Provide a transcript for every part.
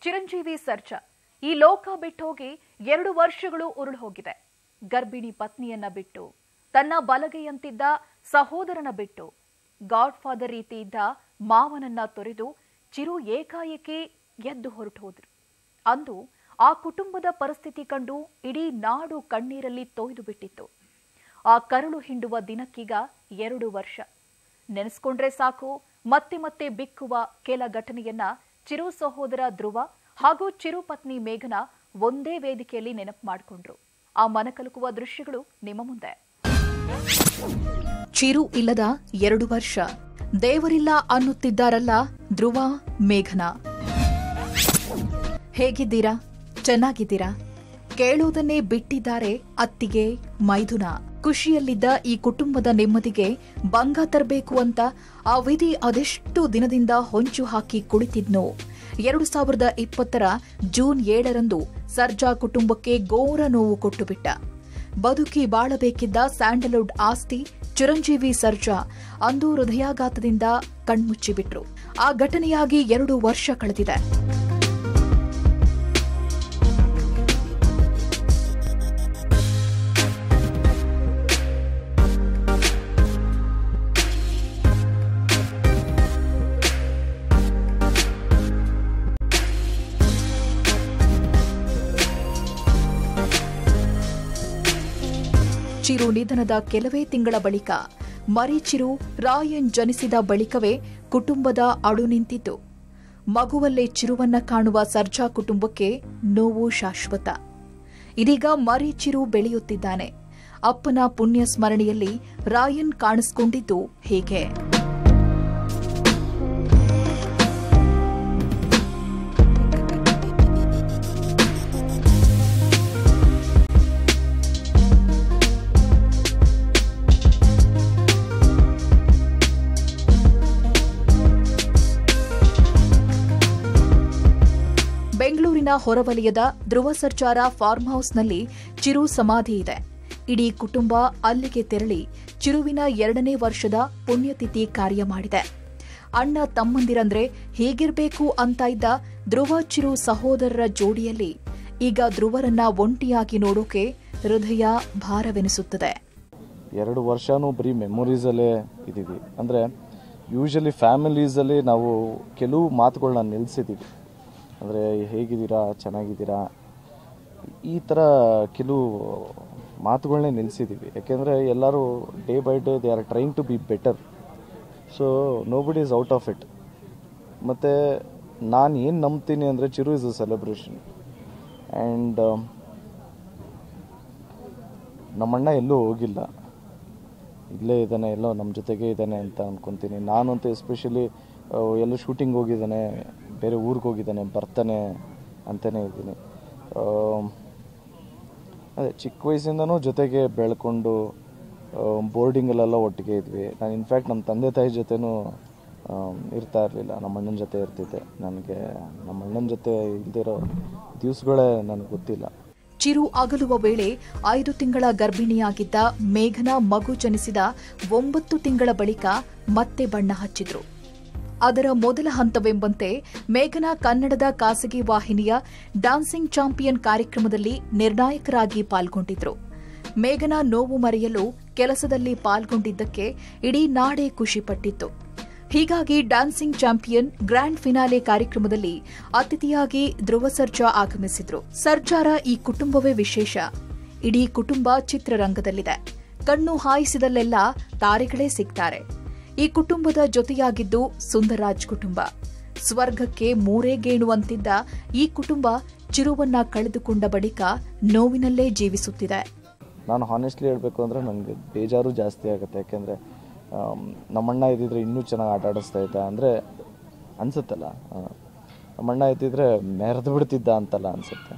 ಚಿರಂಜೀವಿ ಸರ್ಜಾ ಈ ಲೋಕ ಬಿಟ್ಟೋಗಿ ಎರಡು ವರ್ಷಗಳು ಉರುಳು ಹೋಗಿದೆ ಗರ್ಭಿಣಿ ಪತ್ನಿಯನ್ನ ಬಿಟ್ಟು ತನ್ನ ಬಲಗೆಯಂತಿದ್ದ ಸಹೋದರನ ಬಿಟ್ಟು ಗಾಡ್ ಫಾದರ್ ರೀತಿ ಇದ್ದ ಮಾವನನ್ನ ತೊರೆದು ಚಿರು ಏಕಾಏಕಿ ಎದ್ದು ಹೊರಟು ಹೋದ್ರು ಅಂದು ಆ ಕುಟುಂಬದ ಪರಿಸ್ಥಿತಿ ಕಂಡು ಇಡೀ ನಾಡು ಕಣ್ಣೀರಲ್ಲಿ ತೊಯ್ದು ಬಿಟ್ಟಿತ್ತು ಆ ಕರುಳು ಹಿಂಡುವ ದಿನಕ್ಕೀಗ ಎರಡು ವರ್ಷ ನೆನೆಸ್ಕೊಂಡ್ರೆ ಸಾಕು ಮತ್ತೆ ಮತ್ತೆ ಬಿಕ್ಕುವ ಕೆಲ ಘಟನೆಯನ್ನ ಚಿರು ಸಹೋದರ ಧ್ರುವ ಹಾಗೂ ಚಿರು ಪತ್ನಿ ಮೇಘನ ಒಂದೇ ವೇದಿಕೆಯಲ್ಲಿ ನೆನಪು ಮಾಡಿಕೊಂಡ್ರು ಆ ಮನಕಲುಕುವ ದೃಶ್ಯಗಳು ನಿಮ್ಮ ಮುಂದೆ ಚಿರು ಇಲ್ಲದ ಎರಡು ವರ್ಷ ದೇವರಿಲ್ಲ ಅನ್ನುತ್ತಿದ್ದಾರಲ್ಲ ಧ್ರುವ ಮೇಘನ ಹೇಗಿದ್ದೀರಾ ಚೆನ್ನಾಗಿದ್ದೀರಾ ಕೇಳುವುದನ್ನೇ ಬಿಟ್ಟಿದ್ದಾರೆ ಅತ್ತಿಗೆ ಮೈದುನ ಖುಷಿಯಲ್ಲಿದ್ದ ಈ ಕುಟುಂಬದ ನೆಮ್ಮದಿಗೆ ಭಂಗ ತರಬೇಕು ಅಂತ ಆ ವಿಧಿ ಅದೆಷ್ಟು ದಿನದಿಂದ ಹೊಂಚು ಹಾಕಿ ಕುಳಿತಿದ್ನೋ ಎರಡು ಸಾವಿರದ ಇಪ್ಪತ್ತರ ಜೂನ್ ಏಳರಂದು ಸರ್ಜಾ ಕುಟುಂಬಕ್ಕೆ ಘೋರ ನೋವು ಕೊಟ್ಟುಬಿಟ್ಟ ಬದುಕಿ ಬಾಳಬೇಕಿದ್ದ ಸ್ಯಾಂಡಲ್ವುಡ್ ಆಸ್ತಿ ಚಿರಂಜೀವಿ ಸರ್ಜಾ ಅಂದು ಹೃದಯಾಘಾತದಿಂದ ಕಣ್ಮುಚ್ಚಿಬಿಟ್ರು ಆ ಘಟನೆಯಾಗಿ ಎರಡು ವರ್ಷ ಕಳೆದಿದೆ ಚಿರು ನಿಧನದ ಕೆಲವೇ ತಿಂಗಳ ಬಳಿಕ ಮರಿಚಿರು ರಾಯನ್ ಜನಿಸಿದ ಬಳಿಕವೇ ಕುಟುಂಬದ ಅಡು ನಿಂತಿತು ಮಗುವಲ್ಲೇ ಚಿರುವನ್ನ ಕಾಣುವ ಸರ್ಜಾ ಕುಟುಂಬಕ್ಕೆ ನೋವು ಶಾಶ್ವತ ಇದೀಗ ಮರಿಚಿರು ಬೆಳೆಯುತ್ತಿದ್ದಾನೆ ಅಪ್ಪನ ಪುಣ್ಯ ಸ್ಮರಣೆಯಲ್ಲಿ ರಾಯನ್ ಕಾಣಿಸಿಕೊಂಡಿದ್ದು ಹೀಗೆ ಬೆಂಗಳೂರಿನ ಹೊರವಲಯದ ಧ್ರುವ ಸರ್ಜಾರ ಫಾರ್ಮ್ ಹೌಸ್ನಲ್ಲಿ ಚಿರು ಸಮಾಧಿ ಇದೆ ಇಡೀ ಕುಟುಂಬ ಅಲ್ಲಿಗೆ ತೆರಳಿ ಚಿರುವಿನ ಎರಡನೇ ವರ್ಷದ ಪುಣ್ಯತಿಥಿ ಕಾರ್ಯ ಮಾಡಿದೆ ಅಣ್ಣ ತಮ್ಮಂದಿರಂದ್ರೆ ಹೀಗಿರ್ಬೇಕು ಅಂತ ಇದ್ದ ಧ್ರುವ ಚಿರು ಸಹೋದರರ ಜೋಡಿಯಲ್ಲಿ ಈಗ ಧ್ರುವರನ್ನ ಒಂಟಿಯಾಗಿ ನೋಡೋಕೆ ಹೃದಯ ಭಾರವೆನಿಸುತ್ತದೆ ಎರಡು ವರ್ಷನೂ ಬರೀ ಮೆಮೊರೀಸಲ್ಲೇ ಇದ್ದೀವಿ ಅಂದರೆ ಯೂಶಲಿ ಫ್ಯಾಮಿಲೀಸಲ್ಲಿ ನಾವು ಕೆಲವು ಮಾತುಗಳನ್ನ ನಿಲ್ಲಿಸಿದ್ದೀವಿ ಅಂದರೆ ಹೇಗಿದ್ದೀರಾ ಚೆನ್ನಾಗಿದ್ದೀರಾ ಈ ಥರ ಕೆಲವು ಮಾತುಗಳನ್ನೇ ನಿಲ್ಲಿಸಿದ್ದೀವಿ ಯಾಕೆಂದರೆ ಎಲ್ಲರೂ day by day they are trying to be better so nobody is out of it ಮತ್ತು ನಾನು ಏನು ನಂಬ್ತೀನಿ ಅಂದರೆ Chiru is a celebration and ನಮ್ಮಣ್ಣ ಎಲ್ಲೂ ಹೋಗಿಲ್ಲ ಇಲ್ಲೇ ಇದ್ದಾನೆ ಎಲ್ಲೋ ನಮ್ಮ ಜೊತೆಗೆ ಇದ್ದಾನೆ ಅಂತ ಅನ್ಕೊತೀನಿ ನಾನಂತೂ ಎಸ್ಪೆಷಲಿ ಎಲ್ಲೋ ಶೂಟಿಂಗ್ ಹೋಗಿದ್ದಾನೆ ಬೇರೆ ಊರಿಗೆ ಹೋಗಿದ್ದಾನೆ ಬರ್ತಾನೆ ಅಂತಲೇ ಇದ್ದೀನಿ ಅದೇ ಚಿಕ್ಕ ವಯಸ್ಸಿಂದನೂ ಜೊತೆಗೆ ಬೆಳ್ಕೊಂಡು ಬೋರ್ಡಿಂಗಲ್ಲೆಲ್ಲ ಒಟ್ಟಿಗೆ ಇದ್ವಿ ನಾನು ಇನ್ಫ್ಯಾಕ್ಟ್ ನಮ್ಮ ತಂದೆ ತಾಯಿ ಜೊತೆನೂ ಆಮ್, ಇರ್ತಾ ಇರಲಿಲ್ಲ ನಮ್ಮ ಅಣ್ಣನ ಜೊತೆ ಇರ್ತಿದ್ದೆ ನನಗೆ ನಮ್ಮ ಅಣ್ಣನ ಜೊತೆ ಇಲ್ದಿರೋ ದಿವಸಗಳೇ ನನಗೆ ಗೊತ್ತಿಲ್ಲ ಚಿರು ಅಗಲುವ ವೇಳೆ ಐದು ತಿಂಗಳ ಗರ್ಭಿಣಿಯಾಗಿದ್ದ ಮೇಘನ ಮಗು ಜನಿಸಿದ ಒಂಬತ್ತು ತಿಂಗಳ ಬಳಿಕ ಮತ್ತೆ ಬಣ್ಣ ಹಚ್ಚಿದ್ರು ಅದರ ಮೊದಲ ಹಂತವೆಂಬಂತೆ ಮೇಘನ ಕನ್ನಡದ ಖಾಸಗಿ ವಾಹಿನಿಯ ಡಾನ್ಸಿಂಗ್ ಚಾಂಪಿಯನ್ ಕಾರ್ಯಕ್ರಮದಲ್ಲಿ ನಿರ್ಣಾಯಕರಾಗಿ ಪಾಲ್ಗೊಂಡಿದ್ರು ಮೇಘನ ನೋವು ಮರೆಯಲು ಕೆಲಸದಲ್ಲಿ ಪಾಲ್ಗೊಂಡಿದ್ದಕ್ಕೆ ಇಡೀ ನಾಡೇ ಖುಷಿಪಟ್ಟಿತ್ತು ಹೀಗಾಗಿ ಡ್ಯಾನ್ಸಿಂಗ್ ಚಾಂಪಿಯನ್ ಗ್ರ್ಯಾಂಡ್ ಫಿನಾಲೆ ಕಾರ್ಯಕ್ರಮದಲ್ಲಿ ಅತಿಥಿಯಾಗಿ ಧ್ರುವ ಸರ್ಜಾ ಆಗಮಿಸಿದ್ರು ಸರ್ಜಾರ ಈ ಕುಟುಂಬವೇ ವಿಶೇಷ ಇಡೀ ಕುಟುಂಬ ಚಿತ್ರರಂಗದಲ್ಲಿದೆ ಕಣ್ಣು ಹಾಯಿಸಿದಲ್ಲೆಲ್ಲ ತಾರೆಗಳೇ ಸಿಗ್ತಾರೆ ಈ ಕುಟುಂಬದ ಜೊತೆಯಾಗಿದ್ದು ಸುಂದರಾಜ್ ಕುಟುಂಬ ಸ್ವರ್ಗಕ್ಕೆ ಮೂರೇ ಗೇಣುವಂತಿದ್ದ ಈ ಕುಟುಂಬ ಚಿರುವನ್ನ ಕಳೆದುಕೊಂಡ ಬಳಿಕ ನೋವಿನಲ್ಲೇ ಜೀವಿಸುತ್ತಿದೆ ನಾನು ಹಾನೆಸ್ಟ್ಲಿ ಹೇಳಬೇಕು ಅಂದರೆ ನನಗೆ ಬೇಜಾರು ಜಾಸ್ತಿ ಆಗುತ್ತೆ ಯಾಕೆಂದರೆ ನಮ್ಮಣ್ಣ ಇದ್ದಿದ್ರೆ ಇನ್ನೂ ಚೆನ್ನಾಗಿ ಆಟ ಆಡಿಸ್ತಾ ಇದ್ದ ಅಂದರೆ ಅನಿಸುತ್ತಲ್ಲ ನಮ್ಮಣ್ಣ ಇದ್ದಿದ್ರೆ ಮೆರೆದು ಬಿಡ್ತಿದ್ದ ಅಂತಲ್ಲ ಅನಿಸುತ್ತೆ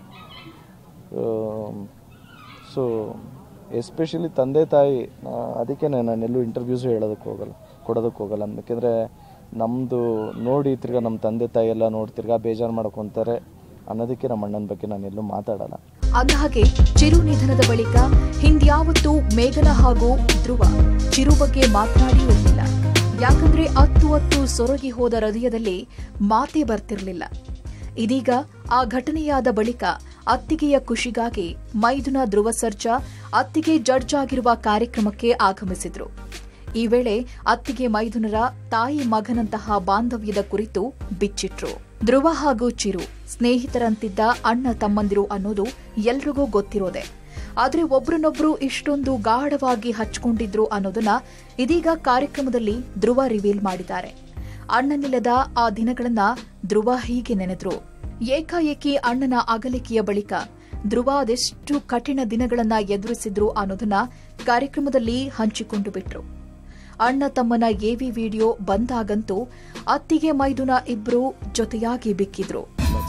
ಸೊ ಎಸ್ಪೆಷಲಿ ತಂದೆ ತಾಯಿ ಆ, ಅದಕ್ಕೆ ನಾನು ಎಲ್ಲೂ ಇಂಟರ್ವ್ಯೂಸು ಹೇಳೋದಕ್ಕೆ ಹೋಗಲ್ಲ ಕೊಡೋದಕ್ಕೆ ಹೋಗಲ್ಲ ಯಾಕೆಂದರೆ ನಮ್ಮದು ನೋಡಿ ತಿರ್ಗಾ ನಮ್ಮ ತಂದೆ ತಾಯಿ ಎಲ್ಲ ನೋಡಿ ತಿರ್ಗಾ ಬೇಜಾರು ಮಾಡ್ಕೊತಾರೆ ಅನ್ನೋದಕ್ಕೆ ನಮ್ಮ ಅಣ್ಣನ ಬಗ್ಗೆ ನಾನು ಎಲ್ಲೂ ಮಾತಾಡಲ್ಲ ಅಂದಹಾಗೆ ಚಿರು ನಿಧನದ ಬಳಿಕ ಹಿಂದ್ಯಾವತ್ತೂ ಮೇಘನ ಹಾಗೂ ಧ್ರುವ ಚಿರು ಬಗ್ಗೆ ಮಾತನಾಡಿ ಇರಲಿಲ್ಲ ಯಾಕಂದ್ರೆ ಅತ್ತು ಅತ್ತು ಸೊರಗಿ ಹೋದ ಹೃದಯದಲ್ಲಿ ಮಾತೇ ಬರ್ತಿರ್ಲಿಲ್ಲ ಇದೀಗ ಆ ಘಟನೆಯಾದ ಬಳಿಕ ಅತ್ತಿಗೆಯ ಖುಷಿಗಾಗಿ ಮೈದುನ ಧ್ರುವ ಸರ್ಜಾ ಅತ್ತಿಗೆ ಜಡ್ಜ್ ಆಗಿರುವ ಕಾರ್ಯಕ್ರಮಕ್ಕೆ ಆಗಮಿಸಿದ್ರು ಈ ವೇಳೆ ಅತ್ತಿಗೆ ಮೈದುನರ ತಾಯಿ ಮಗನಂತಹ ಬಾಂಧವ್ಯದ ಕುರಿತು ಬಿಚ್ಚಿಟ್ರು ಧ್ರುವ ಹಾಗೂ ಚಿರು ಸ್ನೇಹಿತರಂತಿದ್ದ ಅಣ್ಣ ತಮ್ಮಂದಿರು ಅನ್ನೋದು ಎಲ್ರಿಗೂ ಗೊತ್ತಿರೋದೆ ಆದ್ರೆ ಒಬ್ರನ್ನೊಬ್ರು ಇಷ್ಟೊಂದು ಗಾಢವಾಗಿ ಹಚ್ಕೊಂಡಿದ್ರು ಅನ್ನೋದನ್ನ ಇದೀಗ ಕಾರ್ಯಕ್ರಮದಲ್ಲಿ ಧ್ರುವ ರಿವೀಲ್ ಮಾಡಿದ್ದಾರೆ ಅಣ್ಣನಿಲ್ಲದ ಆ ದಿನಗಳನ್ನ ಧ್ರುವ ಹೀಗೆ ನೆನೆದ್ರು ಏಕಾಏಕಿ ಅಣ್ಣನ ಅಗಲಿಕೆಯ ಬಳಿಕ ಧ್ರುವ ಅದೆಷ್ಟು ಕಠಿಣ ದಿನಗಳನ್ನ ಎದುರಿಸಿದ್ರು ಅನ್ನೋದನ್ನ ಕಾರ್ಯಕ್ರಮದಲ್ಲಿ ಹಂಚಿಕೊಂಡು ಬಿಟ್ರು ಅಣ್ಣ ತಮ್ಮನ ಎವಿ ವಿಡಿಯೋ ಬಂದಾಗಂತೂ ಅತ್ತಿಗೆ ಮೈದುನ ಇಬ್ರು ಜೊತೆಯಾಗಿ ಬಿಕ್ಕಿದ್ರು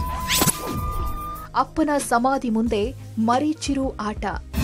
ಅಪ್ಪನ ಸಮಾಧಿ ಮುಂದೆ ಮರೀಚಿರು ಆಟ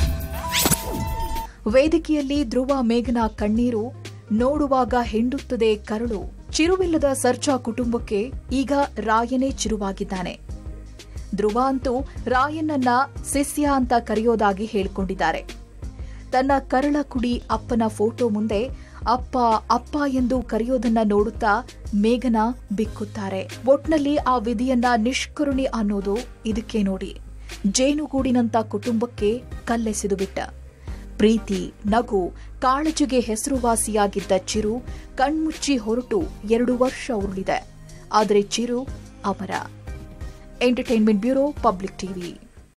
ವೇದಿಕೆಯಲ್ಲಿ ಧ್ರುವ ಮೇಘನ ಕಣ್ಣೀರು ನೋಡುವಾಗ ಹೆಂಡುತ್ತದೆ ಕರಳು ಚಿರುವಿಲ್ಲದ ಸರ್ಜಾ ಕುಟುಂಬಕ್ಕೆ ಈಗ ರಾಯನೇ ಚಿರುವಾಗಿದ್ದಾನೆ ಧ್ರುವ ಅಂತೂ ರಾಯಣ್ಣನ್ನ ಸಿಸ್ಯ ಅಂತ ಕರೆಯೋದಾಗಿ ಹೇಳಿಕೊಂಡಿದ್ದಾರೆ ತನ್ನ ಕರಳ ಕುಡಿ ಅಪ್ಪನ ಫೋಟೋ ಮುಂದೆ ಅಪ್ಪ ಅಪ್ಪ ಎಂದು ಕರೆಯೋದನ್ನ ನೋಡುತ್ತಾ ಮೇಘನ ಬಿಕ್ಕುತ್ತಾರೆ ಒಟ್ನಲ್ಲಿ ಆ ವಿಧಿಯನ್ನ ನಿಷ್ಕರುಣಿ ಅನ್ನೋದು ಇದಕ್ಕೆ ನೋಡಿ ಜೇನುಗೂಡಿನಂತ ಕುಟುಂಬಕ್ಕೆ ಕಲ್ಲೆಸೆದು ಬಿಟ್ಟ ಪ್ರೀತಿ ನಗು ಕಾಳಜಿಗೆ ಹೆಸರುವಾಸಿಯಾಗಿದ್ದ ಚಿರು ಕಣ್ಮುಚ್ಚಿ ಹೊರಟು ಎರಡು ವರ್ಷ ಉರುಳಿದೆ ಆದರೆ ಚಿರು ಅಮರ ಎಂಟರ್ಟೈನ್ಮೆಂಟ್ ಬ್ಯೂರೋ ಪಬ್ಲಿಕ್ ಟಿವಿ